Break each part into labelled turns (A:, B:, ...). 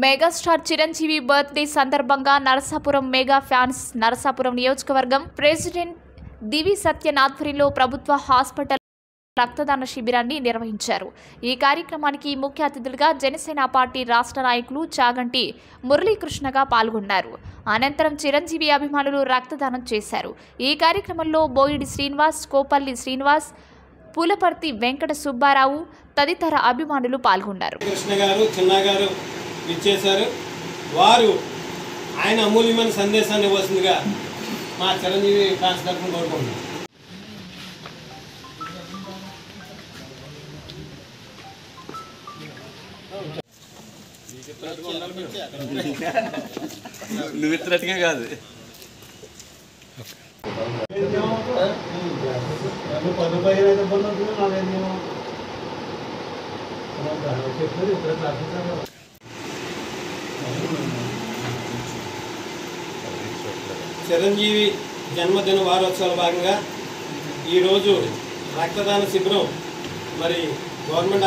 A: megastar Chiranjeevi birthday సందర్భంగా Narasapuram mega fans Narasapuram నియోజకవర్గం president దివి సత్యన్ ఆధ్వర్యంలో ప్రభుత్వ హాస్పిటల్ రక్తదాన శిబిరాన్ని నిర్వహించారు ఈ కార్యక్రమానికి ముఖ్య అతిథులుగా జనసేన పార్టీ రాష్ట్ర నాయకులు చాగంటి మురళీకృష్ణగా పాల్గొన్నారు అనంతరం చిరంజీవి అభిమానులు రక్తదానం చేశారు ఈ కార్యక్రమంలో బోయిడి శ్రీనివాస్ కోపల్లి శ్రీనివాస్ పులపర్తి వెంకట సుబ్బారావు తదితర అభిమానులు పాల్గొన్నారు
B: కృష్ణ గారు చిన్న గారు ఇచ్చేశారు వారు ఆయన అమూల్యమైన సందేశాన్ని ఇవ్వాల్సిందిగా మా చిరంజీవి ఫ్యాన్స్ తరఫున కోరుకుంటున్నాం
C: నువ్వు ఇచ్చినట్టుగా కాదు
B: చిరంజీవి జన్మదిన వారోత్సవాల భాగంగా ఈరోజు రక్తదాన శిబిరం మరి గవర్నమెంట్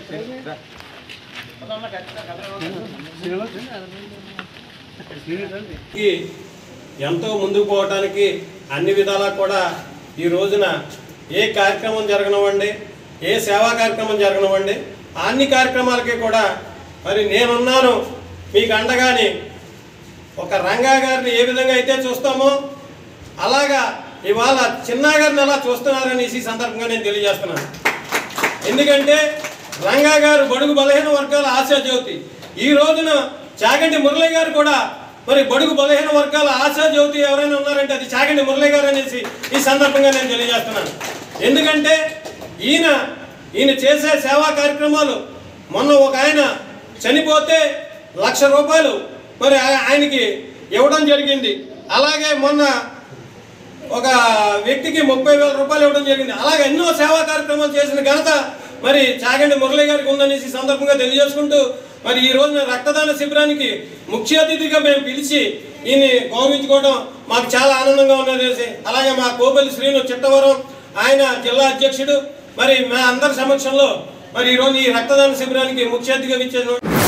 B: కి ఎంతో ముందుకు పోవడానికి అన్ని విధాలా కూడా ఈ రోజున ఏ కార్యక్రమం జరగనివ్వండి ఏ సేవా కార్యక్రమం జరగనివ్వండి అన్ని కార్యక్రమాలకి కూడా మరి నేనున్నాను మీకు అండగాని ఒక రంగా గారిని ఏ విధంగా అయితే చూస్తామో అలాగా ఇవాళ చిన్నా గారిని ఎలా చూస్తున్నారని ఈ సందర్భంగా నేను తెలియజేస్తున్నాను ఎందుకంటే రంగా గారు బడుగు బలహీన వర్గాల ఆశా జ్యోతి ఈ రోజున చాగంటి మురళి గారు కూడా మరి బడుగు బలహీన వర్గాల ఆశా జ్యోతి ఎవరైనా ఉన్నారంటే అది చాగంటి మురళి గారు అనేసి ఈ సందర్భంగా నేను తెలియజేస్తున్నాను ఎందుకంటే ఈయన ఈయన చేసే సేవా కార్యక్రమాలు మొన్న ఒక ఆయన చనిపోతే లక్ష రూపాయలు మరి ఆ- ఆయనకి ఇవ్వడం జరిగింది అలాగే మొన్న ఒక వ్యక్తికి ముప్పై వేల రూపాయలు ఇవ్వడం జరిగింది అలాగే ఎన్నో సేవా కార్యక్రమాలు చేసిన ఘనత మరి చాగండి మురళి గారికి ఉందనేసి ఈ సందర్భంగా తెలియజేసుకుంటూ మరి ఈ రోజున రక్తదాన శిబిరానికి ముఖ్య అతిథిగా మేము పిలిచి ఈయన గౌరవించుకోవడం మాకు చాలా ఆనందంగా ఉన్నది అలాగే మా కోపల్లి శ్రీను చిట్టవరం ఆయన జిల్లా అధ్యక్షుడు మరి మా అందరి సమక్షంలో మరి ఈరోజు ఈ రక్తదాన శిబిరానికి ముఖ్య అతిథిగా ఇచ్చేసిన